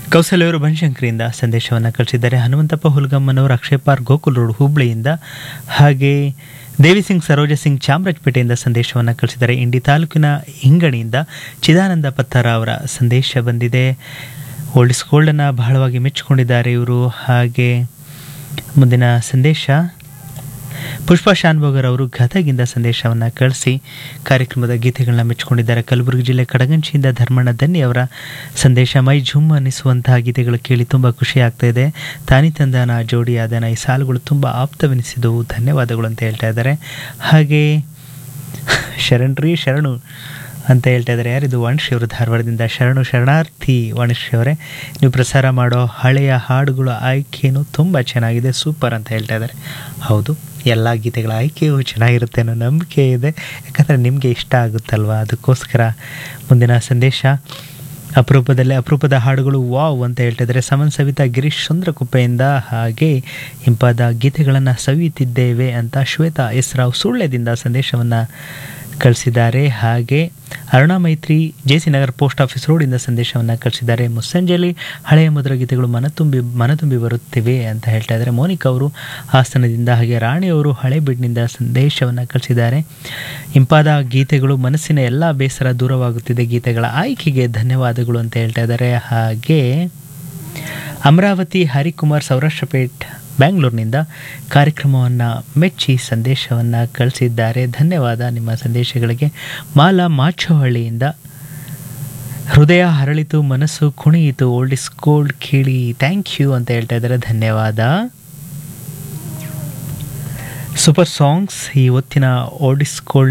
ಕೌಸಲ್ಯವರು ಬನಶಂಕರಿಯಿಂದ ಸಂದೇಶವನ್ನು ಕಳಿಸಿದ್ದಾರೆ ಹನುಮಂತಪ್ಪ ಹುಲ್ಗಮ್ಮನವರು ಅಕ್ಷಯ್ ಪಾರ್ಕ್ ಗೋಕುಲ್ ರೋಡ್ ಹುಬ್ಳಿಯಿಂದ ಹಾಗೆ ದೇವಿ ಸಿಂಗ್ ಸರೋಜ ಸಿಂಗ್ ಚಾಮರಾಜಪೇಟೆಯಿಂದ ಸಂದೇಶವನ್ನು ಕಳಿಸಿದ್ದಾರೆ ಇಂಡಿ ತಾಲೂಕಿನ ಹಿಂಗಣಿಯಿಂದ ಚಿದಾನಂದ ಪತ್ತಾರ ಅವರ ಸಂದೇಶ ಬಂದಿದೆ ಓಲ್ಡ್ ಸ್ಕೋಲ್ಡನ್ನು ಬಹಳವಾಗಿ ಮೆಚ್ಚಿಕೊಂಡಿದ್ದಾರೆ ಇವರು ಹಾಗೆ ಮುಂದಿನ ಸಂದೇಶ ಪುಷ್ಪಾ ಶಾನ್ಭೋಗರ್ ಅವರು ಗದಗಿಂದ ಸಂದೇಶವನ್ನು ಕಳಿಸಿ ಕಾರ್ಯಕ್ರಮದ ಗೀತೆಗಳನ್ನ ಮೆಚ್ಚಿಕೊಂಡಿದ್ದಾರೆ ಕಲಬುರಗಿ ಜಿಲ್ಲೆ ಕಡಗಂಚಿಯಿಂದ ಧರ್ಮಣ್ಣ ದನ್ನಿ ಅವರ ಸಂದೇಶ ಮೈ ಝುಮ್ ಅನ್ನಿಸುವಂತಹ ಗೀತೆಗಳು ಕೇಳಿ ತುಂಬ ಖುಷಿ ಆಗ್ತಾ ಇದೆ ತಾನಿ ತಂದನ ಜೋಡಿಯಾದನ ಈ ಸಾಲುಗಳು ತುಂಬ ಆಪ್ತವೆನಿಸಿದವು ಧನ್ಯವಾದಗಳು ಅಂತ ಹೇಳ್ತಾ ಇದ್ದಾರೆ ಹಾಗೆ ಶರಣ್ರಿ ಶರಣು ಅಂತ ಹೇಳ್ತಾ ಇದ್ದಾರೆ ಯಾರಿದು ವಾಣಿಶ್ರೀ ಅವರು ಧಾರವಾಡದಿಂದ ಶರಣು ಶರಣಾರ್ಥಿ ವಾಣಿಶ್ರೀ ಅವರೇ ನೀವು ಪ್ರಸಾರ ಮಾಡೋ ಹಳೆಯ ಹಾಡುಗಳ ಆಯ್ಕೆಯೂ ತುಂಬ ಚೆನ್ನಾಗಿದೆ ಸೂಪರ್ ಅಂತ ಹೇಳ್ತಾ ಇದ್ದಾರೆ ಹೌದು ಎಲ್ಲ ಗೀತೆಗಳ ಆಯ್ಕೆಯೂ ಚೆನ್ನಾಗಿರುತ್ತೆ ಅನ್ನೋ ನಂಬಿಕೆ ಇದೆ ಯಾಕಂದರೆ ನಿಮಗೆ ಇಷ್ಟ ಆಗುತ್ತಲ್ವ ಅದಕ್ಕೋಸ್ಕರ ಮುಂದಿನ ಸಂದೇಶ ಅಪರೂಪದಲ್ಲಿ ಅಪರೂಪದ ಹಾಡುಗಳು ವಾವ್ ಅಂತ ಹೇಳ್ತಾ ಇದ್ದಾರೆ ಸಮನ್ ಸವಿತಾ ಗಿರೀಶ್ ಚಂದ್ರಕುಪ್ಪೆಯಿಂದ ಹಾಗೆ ಇಂಪಾದ ಗೀತೆಗಳನ್ನು ಸವಿಯುತ್ತಿದ್ದೇವೆ ಅಂತ ಶ್ವೇತಾ ಎಸ್ ರಾವ್ ಸುಳ್ಳ್ಯದಿಂದ ಸಂದೇಶವನ್ನು ಕಳಿಸಿದ್ದಾರೆ ಹಾಗೆ Aruna Maitri J C Nagar post office ರೋಡಿಂದ ಸಂದೇಶವನ್ನು ಕಳಿಸಿದ್ದಾರೆ ಮುಸ್ಸಂಜೆಯಲ್ಲಿ ಹಳೆಯ ಮಧುರ ಗೀತೆಗಳು ಮನತುಂಬಿ ಮನತುಂಬಿ ಬರುತ್ತಿವೆ ಅಂತ ಹೇಳ್ತಾ ಇದ್ದಾರೆ ಮೋನಿಕಾ ಅವರು ಹಾಸನದಿಂದ ಹಾಗೆ ರಾಣಿಯವರು ಹಳೆಬೀಡಿನಿಂದ ಸಂದೇಶವನ್ನು ಕಳಿಸಿದ್ದಾರೆ ಇಂಪಾದ ಗೀತೆಗಳು ಮನಸ್ಸಿನ ಎಲ್ಲ ಬೇಸರ ದೂರವಾಗುತ್ತಿದೆ ಗೀತೆಗಳ ಆಯ್ಕೆಗೆ ಧನ್ಯವಾದಗಳು ಅಂತ ಹೇಳ್ತಾ ಇದ್ದಾರೆ ಹಾಗೆ ಅಮರಾವತಿ ಹರಿಕುಮಾರ್ ಸೌರಾಷ್ಟ್ರಪೇಟ್ ಬ್ಯಾಂಗ್ಳೂರಿನಿಂದ ಕಾರ್ಯಕ್ರಮವನ್ನು ಮೆಚ್ಚಿ ಸಂದೇಶವನ್ನು ಕಳಿಸಿದ್ದಾರೆ ಧನ್ಯವಾದ ನಿಮ್ಮ ಸಂದೇಶಗಳಿಗೆ ಮಾಲಾ ಮಾಚೋಹಳ್ಳಿಯಿಂದ ಹೃದಯ ಹರಳಿತು ಮನಸ್ಸು ಕುಣಿಯಿತು ಓಲ್ಡ್ ಇಸ್ ಗೋಲ್ಡ್ ಕೇಳಿ ಥ್ಯಾಂಕ್ ಯು ಅಂತ ಹೇಳ್ತಾ ಇದ್ದಾರೆ ಧನ್ಯವಾದ ಸೂಪರ್ ಸಾಂಗ್ಸ್ ಈ ಹೊತ್ತಿನ ಓಲ್ಡ್ ಇಸ್ ಗೋಲ್ಡ್